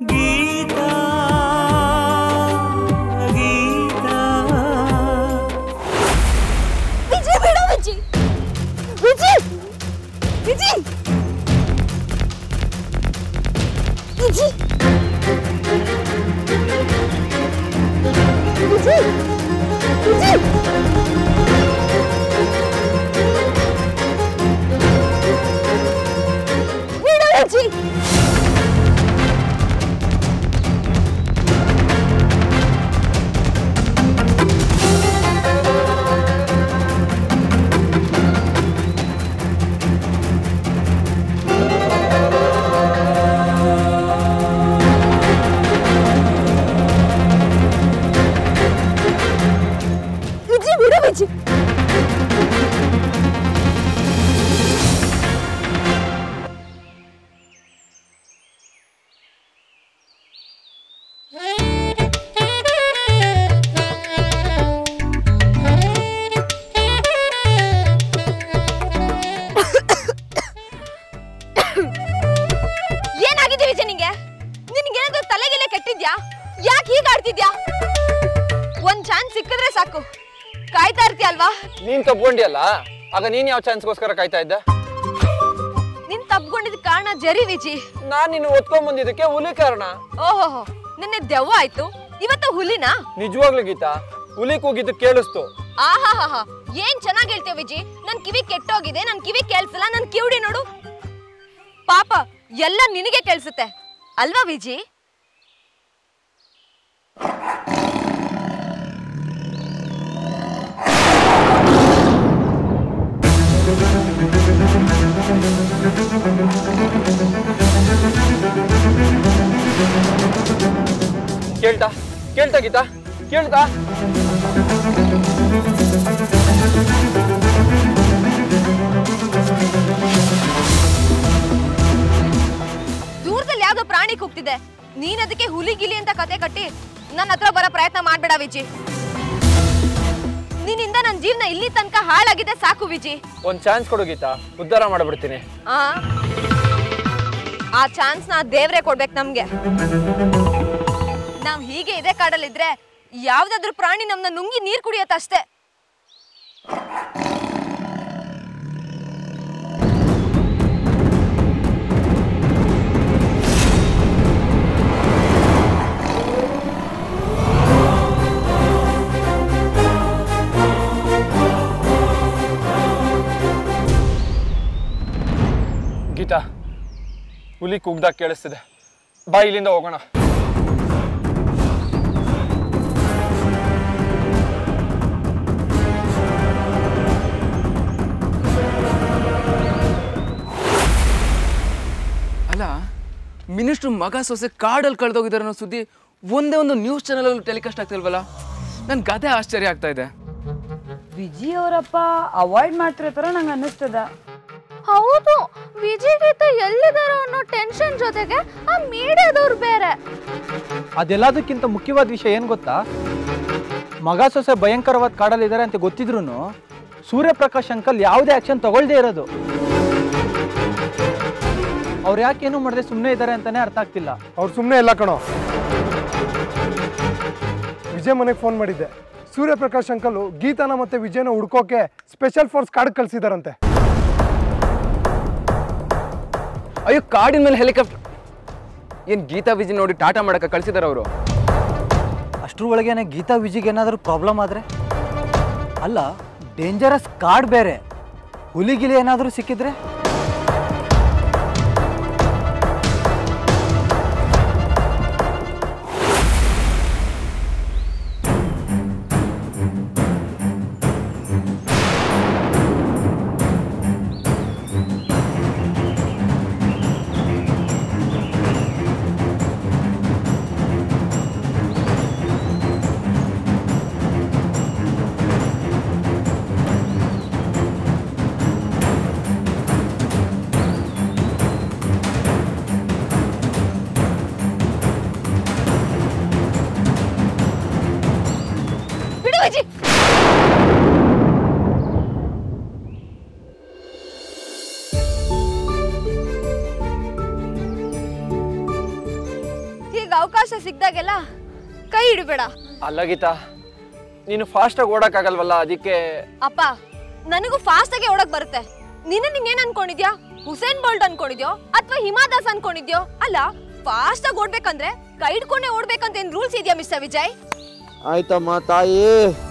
ಗೀತಾ ಗೀತಾ ವಿಜಯ್ ಬೇಡ ವಿಜಯ್ ವಿಜಯ್ ವಿಜಯ್ ವಿಜಯ್ ವಿಜಯ್ ವಿಜಯ್ ಬೇಡ ವಿಜಯ್ ವಿಜಯ್ ಬಿಡು ವಿಜಯ್ ಏನಾಗಿದೆ ವಿಜಯ್ ನಿಂಗೆ ನಿನ್ಗೇನಾದ್ರೂ ತಲೆಗೆಲೆ ಕೆಟ್ಟಿದ್ಯಾ ಯಾಕೆ ಹೀಗೆ ಆಡ್ತಿದ್ಯಾ ಒಂದ್ ಚಾನ್ಸ್ ಸಿಕ್ಕಿದ್ರೆ ಸಾಕು ಕಾಯ್ತಾ ಇರ್ತೀಯ ಅಲ್ವಾ ನೀನ್ ತಪ್ಕೊಂಡಿಯಲ್ಲ ಆಗ ನೀನ್ ಯಾವ ಚಾನ್ಸ್ಗೋಸ್ಕರ ಕಾಯ್ತಾ ಇದ್ದ ನಿನ್ ತಪ್ಕೊಂಡಿದ್ ಕಾರಣ ಜರಿ ವಿಜಿ ನಾನ್ ನಿನ್ನ ಒತ್ಕೊಂಡ್ ಬಂದಿದ್ದಕ್ಕೆ ಹುಲಿ ಕಾರಣ ಓಹೋ ನಿನ್ನೆ ದೆವ್ವ ಆಯ್ತು ಇವತ್ತು ಹುಲಿನಾ ನಿಜವಾಗ್ಲೂ ಗೀತಾ ಹುಲಿ ಕೂಗಿದ್ದು ಕೇಳಿಸ್ತು ಆಹಾಹಾಹಾ ಏನ್ ಚೆನ್ನಾಗಿ ಹೇಳ್ತೇವೆ ವಿಜಿ ನನ್ ಕಿವಿ ಕೆಟ್ಟೋಗಿದೆ ನನ್ ಕಿವಿ ಕೇಳ್ಸಲ್ಲ ನನ್ ಕಿವಿಡಿ ನೋಡು ಪಾಪ ಎಲ್ಲ ನಿನಗೆ ಕೇಳಿಸುತ್ತೆ ಅಲ್ವಾ ವಿಜಿ ಕೇಳ್ತಾ ಕೇಳ್ತಾ ಗೀತಾ ಕೇಳ್ತಾ ದೂರದಲ್ಲಿ ಯಾವ್ದೋ ಪ್ರಾಣಿ ಕೂಗ್ತಿದೆ ನೀನ್ ಅದಕ್ಕೆ ಹುಲಿ ಗಿಲಿ ಅಂತ ಕತೆ ಕಟ್ಟಿ ನನ್ನ ಹತ್ರ ಬರೋ ಪ್ರಯತ್ನ ಮಾಡ್ಬೇಡ ವಿಜಿ ನಿನ್ನಿಂದ ನನ್ನ ಜೀವನ ಇಲ್ಲಿ ತನಕ ಹಾಳಾಗಿದೆ ಸಾಕು ವಿಜಿ ಒಂದ್ ಚಾನ್ಸ್ ಕೊಡು ಗೀತಾ ಉದ್ಧಾರ ಮಾಡ್ಬಿಡ್ತೀನಿ ಆ ಆ ಚಾನ್ಸ್ ನ ದೇವ್ರೆ ಕೊಡ್ಬೇಕು ನಮ್ಗೆ ನಾವ್ ಹೀಗೆ ಇದೇ ಕಾಡಲ್ಲಿದ್ರೆ ಯಾವ್ದಾದ್ರು ಪ್ರಾಣಿ ನಮ್ನ ನುಂಗಿ ನೀರ್ ಕುಡಿಯತ್ತಷ್ಟೇ ಗೀತಾ ಹುಲಿ ಕೂಗ್ದಾಗ ಕೇಳಿಸ್ತಿದೆ ಬಾ ಇಲ್ಲಿಂದ ಹೋಗೋಣ ಅಲ್ಲ ಮಿನಿಸ್ಟ್ರು ಮಗ ಸೊಸೆ ಕಾಡಲ್ಲಿ ಕಳೆದೋಗಿದ್ದಾರೆ ಅನ್ನೋ ಸುದ್ದಿ ಒಂದೇ ಒಂದು ನ್ಯೂಸ್ ಚಾನಲಲ್ಲಿ ಟೆಲಿಕಾಸ್ಟ್ ಆಗ್ತಿಲ್ವಲ್ಲ ನನ್ನ ಗಾದೆ ಆಶ್ಚರ್ಯ ಆಗ್ತಾ ಇದೆ ವಿಜಿ ಅವರಪ್ಪ ಅವಾಯ್ಡ್ ಮಾಡ್ತಿರೋ ಥರ ನಂಗೆ ಅನ್ನಿಸ್ತದ ಹೌದು ವಿಜಯಗೀತ ಎಲ್ಲಿದಾರೋ ಅನ್ನೋ ಟೆನ್ಷನ್ ಜೊತೆಗೆ ಆ ಮೀಡಿಯಾದವ್ರು ಬೇರೆ ಅದೆಲ್ಲದಕ್ಕಿಂತ ಮುಖ್ಯವಾದ ವಿಷಯ ಏನು ಗೊತ್ತಾ ಮಗ ಸೊಸೆ ಭಯಂಕರವಾದ ಕಾಡಲ್ಲಿದ್ದಾರೆ ಅಂತ ಗೊತ್ತಿದ್ರು ಸೂರ್ಯಪ್ರಕಾಶ್ ಅಂಕಲ್ ಯಾವುದೇ ಆಕ್ಷನ್ ತಗೊಳ್ದೇ ಇರೋದು ಅವ್ರು ಯಾಕೇನು ಮಾಡದೆ ಸುಮ್ಮನೆ ಇದ್ದಾರೆ ಅಂತಾನೆ ಅರ್ಥ ಆಗ್ತಿಲ್ಲ ಅವ್ರು ಸುಮ್ಮನೆ ಇಲ್ಲ ಕಣೋ ವಿಜಯ್ ಮನೆಗೆ ಫೋನ್ ಮಾಡಿದ್ದೆ ಸೂರ್ಯಪ್ರಕಾಶ್ ಅಂಕಲು ಗೀತಾನ ಮತ್ತೆ ವಿಜಯನ ಹುಡ್ಕೋಕೆ ಸ್ಪೆಷಲ್ ಫೋರ್ಸ್ ಕಾಡ್ ಕಳ್ಸಿದಾರಂತೆ ಅಯ್ಯೋ ಕಾಡಿನ ಮೇಲೆ ಹೆಲಿಕಾಪ್ಟರ್ ಏನು ಗೀತಾ ವಿಜಿ ನೋಡಿ ಟಾಟಾ ಮಾಡಕ್ಕೆ ಕಳ್ಸಿದಾರೆ ಅವರು ಅಷ್ಟ್ರೊಳಗೇನೆ ಗೀತಾ ವಿಜಿಗೆ ಏನಾದರೂ ಪ್ರಾಬ್ಲಮ್ ಆದರೆ ಅಲ್ಲ ಡೇಂಜರಸ್ ಕಾಡ್ ಬೇರೆ ಹುಲಿಗಿಲಿ ಏನಾದರೂ ಸಿಕ್ಕಿದ್ರೆ ನಿನಗೆ ಅವಕಾಶ ಸಿಕ್ದಾಗೆಲ್ಲ ಕೈ ಹಿಡಿಬೇಡ ಅಲ್ಲ ಗೀತಾ ನೀನು ಫಾಸ್ಟಾಗಿ ಓಡಕ್ಕಾಗಲ್ವಲ್ಲ ಅದಕ್ಕೆ ಅಪ್ಪ ನನಗೂ ಫಾಸ್ಟ್ ಆಗಿ ಓಡಕ್ ಬರುತ್ತೆ ನಿನ್ನ ನಿಂಗೇನ್ ಅನ್ಕೊಂಡಿದ್ಯಾ ಹುಸೇನ್ ಬೋಲ್ಟ್ ಅನ್ಕೊಂಡಿದ್ಯೋ ಅಥವಾ ಹಿಮಾದಾಸ್ ಅನ್ಕೊಂಡಿದ್ಯೋ ಅಲ್ಲ ಫಾಸ್ಟ್ ಆಗಿ ಓಡ್ಬೇಕಂದ್ರೆ ಕೈ ಹಿಡ್ಕೊಂಡೆ ಓಡ್ಬೇಕಂತ ಏನ್ ರೂಲ್ಸ್ ಇದೆಯಾ ಮಿಸ್ಟರ್ ವಿಜಯ್ ಆಯ್ತಮ್ಮ ತಾಯಿ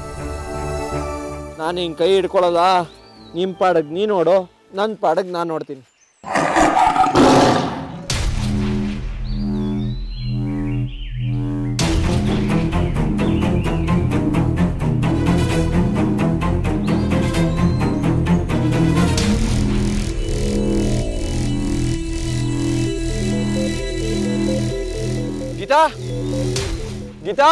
ನಾನು ಹಿಂಗೆ ಕೈ ಹಿಡ್ಕೊಳ್ಳಲ್ಲ ನಿಮ್ಮ ಪಾಡಗ್ ನೀ ನೋಡು ನನ್ನ ಪಾಡಗ್ ನಾನು ನೋಡ್ತೀನಿ ಗೀತಾ ಗೀತಾ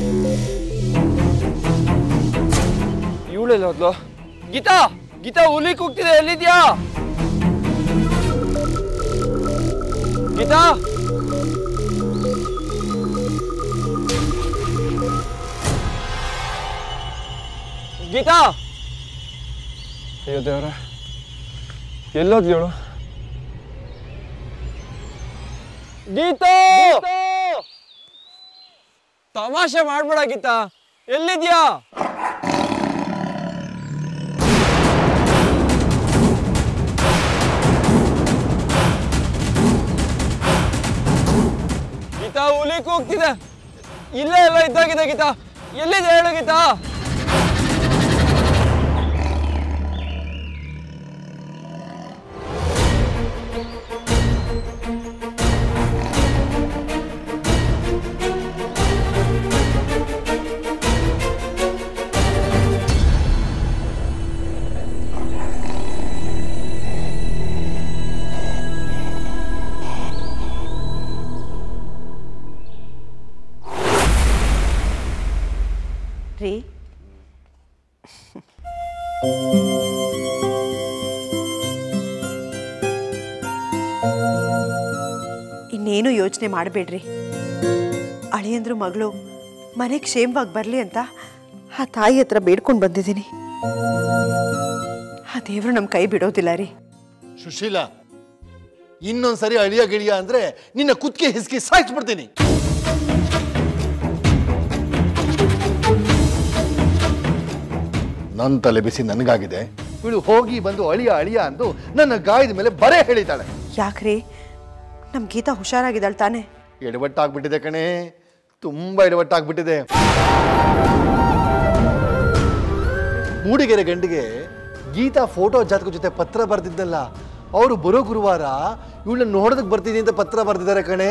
ಇವಳೆಲ್ಲ ಹೋದ್ಲು ಗೀತಾ ಗೀತಾ ಹುಲಿ ಕೂಗ್ತಿದೆ ಎಲ್ಲಿದ್ಯಾ ಗೀತಾ ಗೀತಾ ಅಯ್ಯೋ ದೇವ್ರ ಎಲ್ಲೋದ್ಲಿ ಅವಳು ಗೀತಾ ತಮಾಷೆ ಮಾಡ್ಬೇಡ ಗೀತಾ ಎಲ್ಲಿದ್ಯಾ ಗೀತಾ ಹುಲಿ ಕೂಗ್ತಿದೆ ಇಲ್ಲೇ ಎಲ್ಲ ಇದ್ದಾಗಿದೆ ಗೀತಾ ಎಲ್ಲಿದೆ ಹೇಳು ಗೀತಾ ರೀ ಇನ್ನೇನು ಯೋಚನೆ ಮಾಡಬೇಡ್ರಿ ಅಳಿಯಂದ್ರು ಮಗಳು ಮನೆ ಕ್ಷೇಮವಾಗಿ ಬರಲಿ ಅಂತ ಆ ತಾಯಿ ಹತ್ರ ಬೇಡ್ಕೊಂಡು ಬಂದಿದ್ದೀನಿ ಆ ದೇವರು ನಮ್ಮ ಕೈ ಬಿಡೋದಿಲ್ಲ ರೀ ಸುಶೀಲ ಇನ್ನೊಂದ್ಸರಿ ಅಳಿಯ ಗಿಳಿಯ ಅಂದ್ರೆ ನಿನ್ನ ಕುತ್ತಿಗೆ ಹಿಸ್ಕಿ ಸಾಯಿಸ್ಬಿಡ್ತೀನಿ ನನ್ನ ತಲೆ ಬಿಸಿ ನನಗಾಗಿದೆ ಇವಳು ಹೋಗಿ ಬಂದು ಅಳಿಯ ಅಳಿಯ ಅಂದು ನನ್ನ ಗಾಯದ ಮೇಲೆ ಬರೇ ಹೇಳಿದ್ದಾಳೆ ಯಾಕ್ರಿ ನಮ್ಮ ಗೀತಾ ಹುಷಾರಾಗಿದ್ದಾಳೆ ತಾನೆ ಎಡವಟ್ಟಾಗ್ಬಿಟ್ಟಿದೆ ಕಣೆ ತುಂಬಾ ಎಡವಟ್ಟಾಗ್ಬಿಟ್ಟಿದೆ ಮೂಡಿಗೆರೆ ಗಂಡಿಗೆ ಗೀತಾ ಫೋಟೋ ಜಾತಕ ಜೊತೆ ಪತ್ರ ಬರ್ದಿದ್ದಲ್ಲ ಅವರು ಬರೋ ಗುರುವಾರ ಇವಳನ್ನ ನೋಡೋದಕ್ಕೆ ಬರ್ತಿದ್ದೀನಿ ಅಂತ ಪತ್ರ ಬರ್ದಿದ್ದಾರೆ ಕಣೆ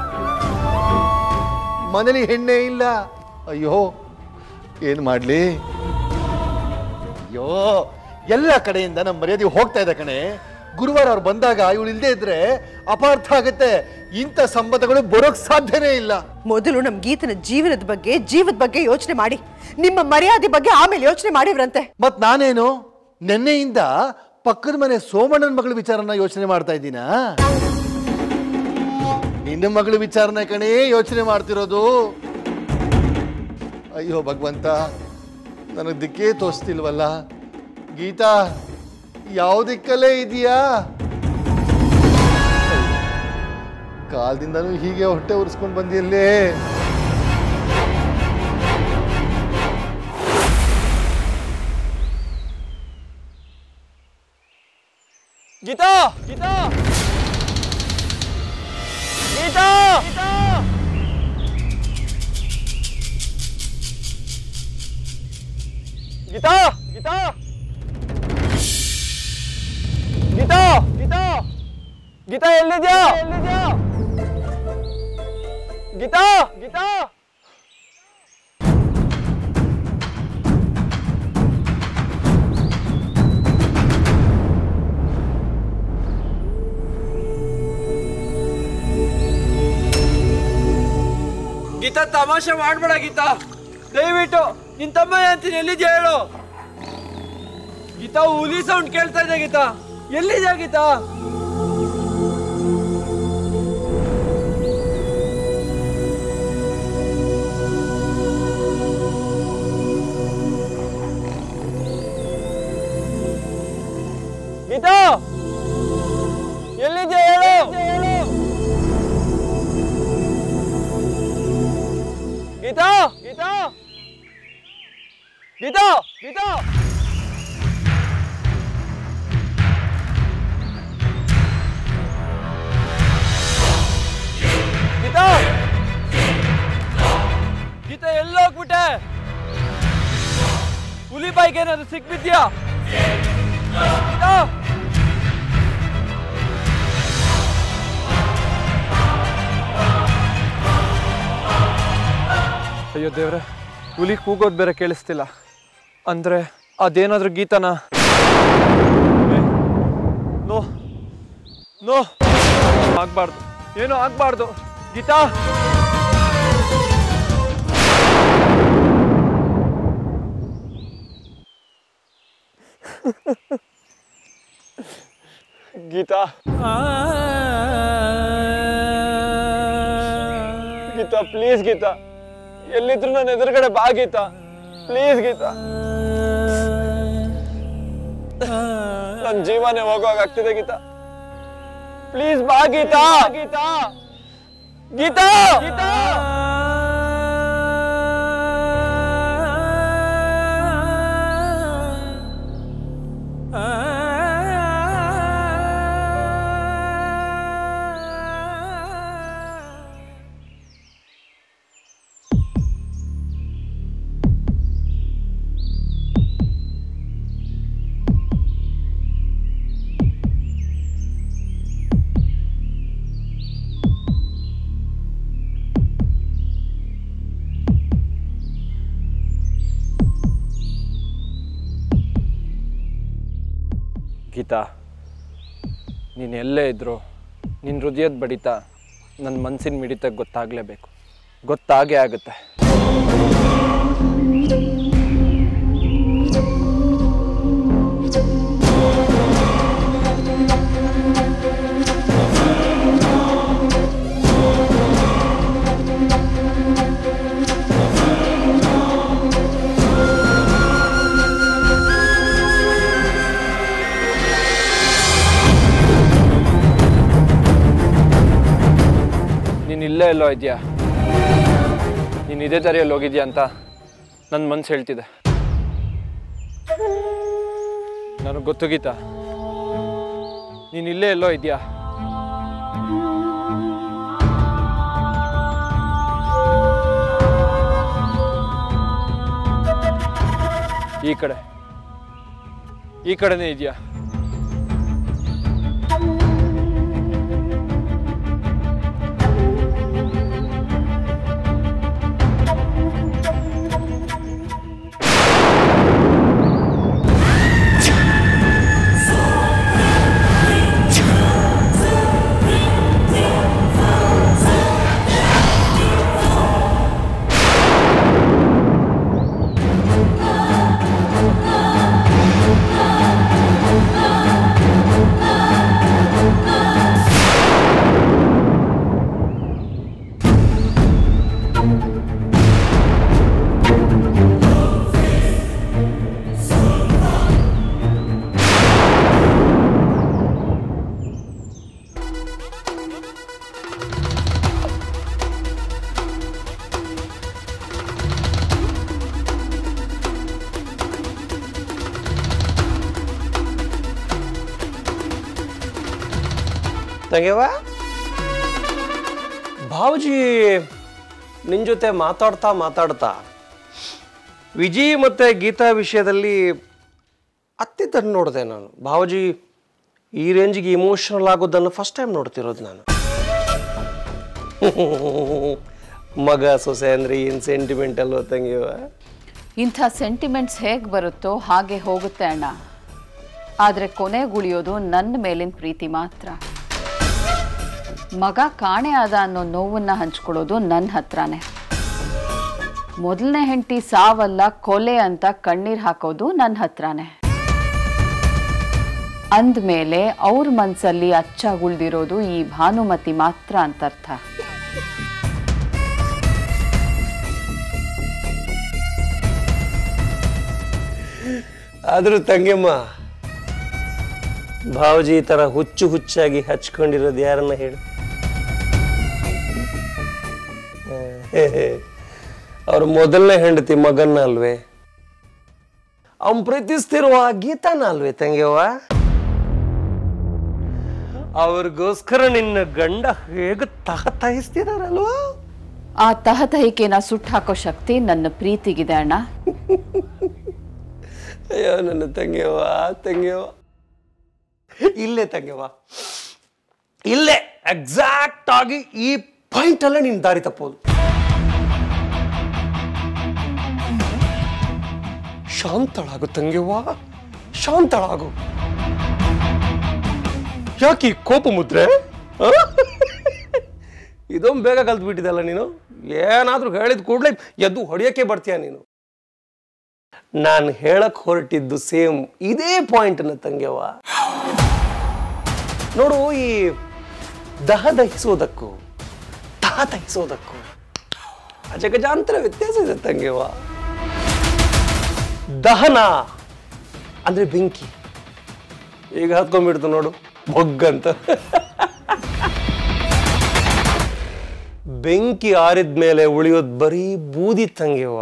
ಮನೇಲಿ ಹೆಣ್ಣೆ ಇಲ್ಲ ಅಯ್ಯೋ ಏನ್ ಮಾಡ್ಲಿ ಅಯ್ಯೋ ಎಲ್ಲ ಕಡೆಯಿಂದ ನಮ್ಮ ಮರ್ಯಾದೆ ಹೋಗ್ತಾ ಇದೆ ಕಣೆ ಗುರುವಾರ ಅವ್ರು ಬಂದಾಗ ಇವಳು ಇಲ್ಲದೆ ಇದ್ರೆ ಅಪಾರ್ಥ ಆಗತ್ತೆ ಇಂಥ ಸಂಬಂಧಗಳು ಬರೋಕ್ ಸಾಧ್ಯನೇ ಇಲ್ಲ ಮೊದಲು ನಮ್ಮ ಗೀತನ ಜೀವನದ ಬಗ್ಗೆ ಜೀವದ ಬಗ್ಗೆ ಯೋಚನೆ ಮಾಡಿ ನಿಮ್ಮ ಮರ್ಯಾದೆ ಬಗ್ಗೆ ಆಮೇಲೆ ಯೋಚನೆ ಮಾಡಿವ್ರಂತೆ ಮತ್ ನಾನೇನು ನಿನ್ನೆಯಿಂದ ಪಕ್ಕದ ಮನೆ ಸೋಮಣ್ಣನ ಮಗಳ ವಿಚಾರನ ಯೋಚನೆ ಮಾಡ್ತಾ ಇದ್ದೀನಾ ನಿನ್ನ ಮಗಳ ವಿಚಾರನ ಕಣೇ ಯೋಚನೆ ಮಾಡ್ತಿರೋದು ಅಯ್ಯೋ ಭಗವಂತ ನನಗೆ ದಿಕ್ಕೇ ತೋರಿಸ್ತಿಲ್ವಲ್ಲ ಗೀತಾ ಯಾವ ದಿಕ್ಕಲ್ಲೇ ಇದೆಯಾ ಕಾಲದಿಂದನೂ ಹೀಗೆ ಹೊಟ್ಟೆ ಉರಿಸ್ಕೊಂಡು ಬಂದಿಲ್ಲೇ ಗೀತಾ ಗೀತಾ ಗೀತಾ ಗೀತಾ ಗೀತಾ ಗೀತಾ ಗೀತಾ ಗೀತಾ ಎಲ್ಲಿದ್ಯಾ ಎಲ್ಲಿದ್ಯಾ ಗೀತಾ ಗೀತಾ ಗೀತಾ ತಮಾಷೆ ಮಾಡ್ಬೇಡ ಗೀತಾ ದಯವಿಟ್ಟು ನಿನ್ ತಮ್ಮ ಅಂತೀನಿ ಎಲ್ಲಿದ್ಯಾ ಹೇಳು ಗೀತಾ ಹುಲಿ ಸೌಂಡ್ ಕೇಳ್ತಾ ಇದೆ ಗೀತಾ ಎಲ್ಲಿದ್ಯಾ ಗೀತಾ ಗೀತಾ ಎಲ್ಲಿದ್ಯಾ ಹೇಳು ಗೀತಾ ಗೀತಾ ಗೀತಾ ಗೀತಾ ಗೀತಾ ಗೀತಾ ಎಲ್ಲೋಗ್ಬಿಟ್ಟೆ ಹುಲಿ ಬಾಯಿಗೆ ಏನಾದ್ರು ಸಿಕ್ಬಿದ್ಯಾ ಗೀತಾ ಅಯ್ಯೋ ದೇವ್ರೆ ಹುಲಿ ಕೂಗೋದು ಬೇರೆ ಕೇಳಿಸ್ತಿಲ್ಲ ಅಂದ್ರೆ ಅದೇನಾದ್ರೂ ಗೀತನ ನೋ ನೋ ಆಗ್ಬಾರ್ದು ಏನೂ ಆಗ್ಬಾರ್ದು ಗೀತಾ ಗೀತಾ ಗೀತಾ ಪ್ಲೀಸ್ ಗೀತಾ ಎಲ್ಲಿದ್ರು ನನ್ನ ಎದುರುಗಡೆ ಬಾ ಗೀತಾ ಪ್ಲೀಸ್ ಗೀತಾ ನನ್ನ ಜೀವನೇ ಹೋಗುವಾಗ ಆಗ್ತಿದೆ ಗೀತಾ ಪ್ಲೀಸ್ ಬಾ ಗೀತಾ ಗೀತಾ ಗೀತಾ ಗೀತಾ ಗೀತಾ ನೀನು ಎಲ್ಲೇ ಇದ್ರು ನಿನ್ನ ಹೃದಯದ ಬಡಿತ ನನ್ನ ಮನಸ್ಸಿನ ಮಿಡಿತ ಗೊತ್ತಾಗಲೇಬೇಕು ಗೊತ್ತಾಗೇ ಆಗುತ್ತೆ ನೀನು ಇಲ್ಲೇ ಎಲ್ಲೋ ಇದೆಯಾ ನೀನು ಇದೇ ದಾರಿಯಲ್ಲಿ ಹೋಗಿದ್ಯಾ ಅಂತ ನನ್ನ ಮನ್ಸು ಹೇಳ್ತಿದೆ ನನಗೆ ಗೊತ್ತು ಗೀತಾ ನೀನು ಇಲ್ಲೇ ಎಲ್ಲೋ ಇದೆಯಾ ಈ ಕಡೆ ಈ ಕಡೆನೇ ಇದೆಯಾ ತಂಗೆವ ಭಾವಜಿ ನಿನ್ನ ಜೊತೆ ಮಾತಾಡ್ತಾ ಮಾತಾಡ್ತಾ ವಿಜಿ ಮತ್ತು ಗೀತಾ ವಿಷಯದಲ್ಲಿ ಅತ್ತಿದ್ದನ್ನು ನೋಡಿದೆ ನಾನು ಭಾವಜಿ ಈ ರೇಂಜಿಗೆ ಇಮೋಷನಲ್ ಆಗೋದನ್ನು ಫಸ್ಟ್ ಟೈಮ್ ನೋಡ್ತಿರೋದು ನಾನು ಮಗ ಸೊಸೆ ಅಂದರೆ ಏನು ಸೆಂಟಿಮೆಂಟಲ್ವ ತಂಗಿವ ಇಂಥ ಸೆಂಟಿಮೆಂಟ್ಸ್ ಹೇಗೆ ಬರುತ್ತೋ ಹಾಗೆ ಹೋಗುತ್ತೆ ಅಣ್ಣ ಆದರೆ ಕೊನೆಗುಳಿಯೋದು ನನ್ನ ಮೇಲಿನ ಪ್ರೀತಿ ಮಾತ್ರ ಮಗ ಕಾಣೆ ಆದ ಅನ್ನೋ ನೋವನ್ನ ಹಂಚ್ಕೊಳ್ಳೋದು ನನ್ನ ಹತ್ರನೇ ಮೊದಲನೇ ಹೆಂಡತಿ ಸಾವಲ್ಲ ಕೊಲೆ ಅಂತ ಕಣ್ಣೀರು ಹಾಕೋದು ನನ್ನ ಹತ್ರನೇ ಅಂದಮೇಲೆ ಅವ್ರ ಮನಸ್ಸಲ್ಲಿ ಅಚ್ಚಾಗುಳ್ದಿರೋದು ಈ ಭಾನುಮತಿ ಮಾತ್ರ ಅಂತರ್ಥ ಆದರೂ ತಂಗಿಯಮ್ಮ ಭಾವಜಿ ಈ ಥರ ಹುಚ್ಚು ಹುಚ್ಚಾಗಿ ಹಚ್ಕೊಂಡಿರೋದು ಯಾರನ್ನ ಹೇಳಿ ಅವ್ರ ಮೊದಲನೇ ಹೆಂಡತಿ ಮಗನ್ನ ಅಲ್ವೇ ಅವನ್ ಪ್ರೀತಿಸ್ತಿರುವ ಗೀತಾನ ಅಲ್ವೇ ತಂಗ್ಯವ್ವ ಅವ್ರಿಗೋಸ್ಕರ ನಿನ್ನ ಗಂಡ ಹೇಗೆ ತಹತಾಯಿಸ್ತಿದಾರಲ್ವಾ ಆ ತಹತಹಿಕೆನ ಸುಟ್ಟು ಹಾಕೋ ಶಕ್ತಿ ನನ್ನ ಪ್ರೀತಿಗಿದೆ ಅಣ್ಣ ಅಯ್ಯೋ ನನ್ನ ತಂಗ್ಯವ್ವ ತಂಗ್ಯವ್ವ ಇಲ್ಲೇ ತಂಗ್ಯವ್ವ ಇಲ್ಲೇ ಎಕ್ಸಾಕ್ಟ್ ಆಗಿ ಈ ಪಾಯಿಂಟ್ ಅಲ್ಲೇ ನಿನ್ ದಾರಿ ತಪ್ಪೋದು ಶಾಂತಳಾಗು ತಂಗ್ಯವ್ವ ಶಾಂತಳಾಗು ಯಾಕೆ ಈ ಕೋಪ ಮುದ್ರೆ ಆ? ಇದೊಂದು ಬೇಗ ಕಲ್ತ್ಬಿಟ್ಟಿದಲ್ಲ ನೀನು ಏನಾದ್ರೂ ಹೇಳಿದ ಕೂಡಲೇ ಎದ್ದು ಹೊಡೆಯೋಕ್ಕೆ ಬರ್ತೀಯ ನೀನು ನಾನು ಹೇಳಕ್ ಹೊರಟಿದ್ದು ಸೇಮ್ ಇದೇ ಪಾಯಿಂಟ್ನ ತಂಗ್ಯವ್ವ ನೋಡು ಈ ದಹ ದಹಿಸೋದಕ್ಕೂ ತಹ ದಹಿಸೋದಕ್ಕೂ ಅಜಗಜಾಂತರ ವ್ಯತ್ಯಾಸ ಇದೆ ತಂಗ್ಯವ್ವ ದಹನ ಅಂದ್ರೆ ಬೆಂಕಿ ಈಗ ಹತ್ಕೊಂಡ್ಬಿಡ್ತು ನೋಡು ಬೊಗ್ಗಂತ ಬೆಂಕಿ ಆರಿದ ಮೇಲೆ ಉಳಿಯೋದು ಬರೀ ಬೂದಿ ತಂಗ್ಯವ್ವ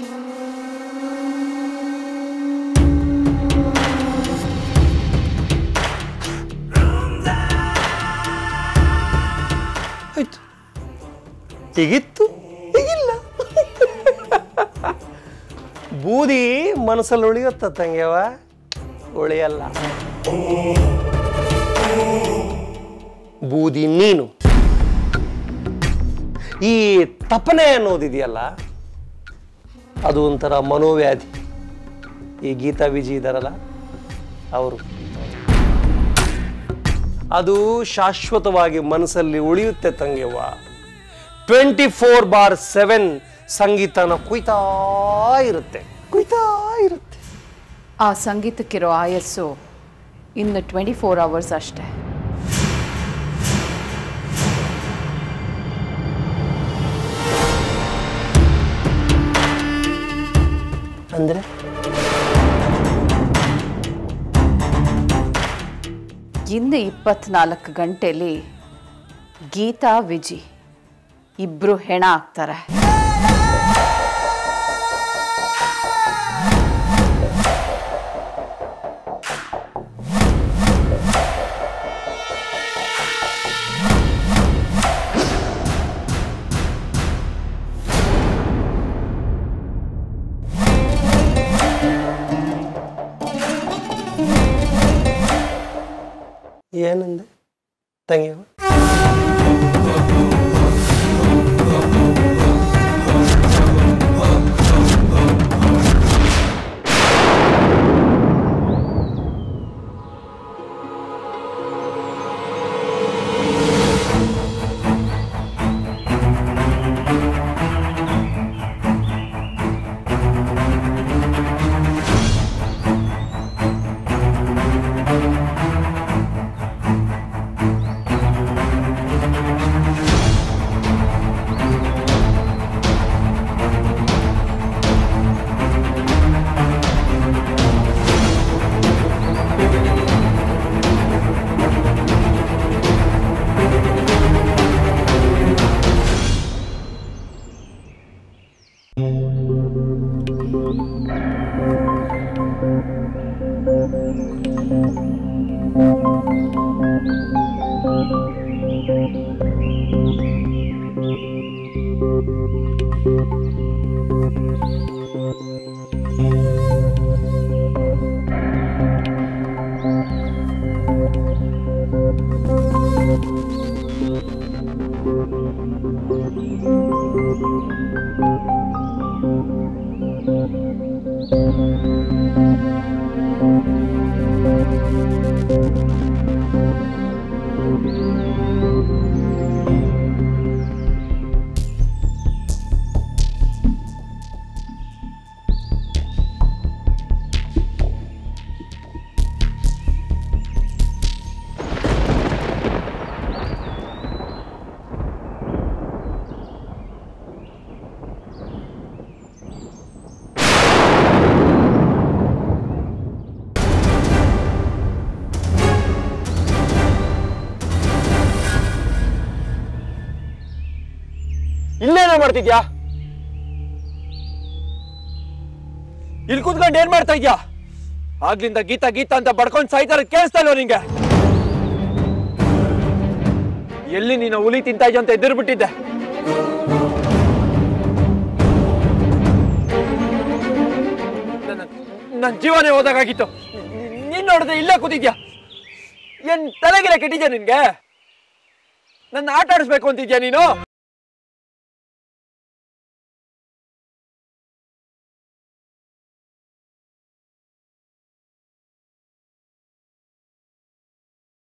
ಆಯ್ತು ತೆಗಿತ್ತು ತೆಗಿಲ್ಲ ಬೂದಿ ಮನಸ್ಸಲ್ಲಿ ಉಳಿಯುತ್ತ ತಂಗ್ಯವ ಉಳಿಯಲ್ಲ ಬೂದಿ ನೀನು ಈ ತಪನೆ ಅನ್ನೋದಿದೆಯಲ್ಲ ಅದು ಒಂಥರ ಮನೋವ್ಯಾಧಿ ಈ ಗೀತಾ ವಿಜಿ ಇದಾರಲ್ಲ ಅವರು ಅದು ಶಾಶ್ವತವಾಗಿ ಮನಸ್ಸಲ್ಲಿ ಉಳಿಯುತ್ತೆ ತಂಗೆವ್ವ ಟ್ವೆಂಟಿ ಫೋರ್ ಬಾರ್ ಸೆವೆನ್ ಸಂಗೀತನ ಕುಯ್ತಾ ಇರುತ್ತೆ ಕುಯ್ತಾ ಇರುತ್ತೆ ಆ ಸಂಗೀತಕ್ಕಿರೋ ಆಯಸ್ಸು ಇನ್ನು ಟ್ವೆಂಟಿ ಫೋರ್ ಅವರ್ಸ್ ಅಷ್ಟೇ ಅಂದ್ರೆ ಇನ್ನು ಇಪ್ಪತ್ನಾಲ್ಕು ಗಂಟೆಲಿ ಗೀತಾ ವಿಜಿ ಇಬ್ರು ಹೆಣ ಆಗ್ತಾರೆ ಏನಂದೆ ತಂಗಿಯವ ಇಲ್ಲೇನೋ ಮಾಡ್ತಿದ್ಯಾ ಇಲ್ಲಿ ಕೂತ್ಕೊಂಡು ಏನ್ ಮಾಡ್ತಾ ಇದ್ಯಾ ಆಗ್ಲಿಂದ ಗೀತಾ ಗೀತಾ ಅಂತ ಬಡ್ಕೊಂಡ್ ಸಾಯ್ತಾರ ಕೇಳಿಸ್ತಾ ಇಲ್ವ ನಿಂಗೆ ಎಲ್ಲಿ ನೀನು ಹುಲಿ ತಿಂತಾ ಇದ್ಯಾ ಅಂತ ಎದುರು ಬಿಟ್ಟಿದ್ದೆ ನನ್ನ ಜೀವನೇ ಹೋದಾಗಿತ್ತು ನೀನ್ ನೋಡಿದ್ರೆ ಇಲ್ಲೇ ಕೂತಿದ್ಯಾ ಏನ್ ತಲೆಗಿಲ್ಲ ಕೆಟ್ಟಿದ್ಯಾ ನಿನ್ಗೆ ನನ್ನ ಆಟ ಆಡಿಸ್ಬೇಕು ಅಂತಿದ್ಯಾ ನೀನು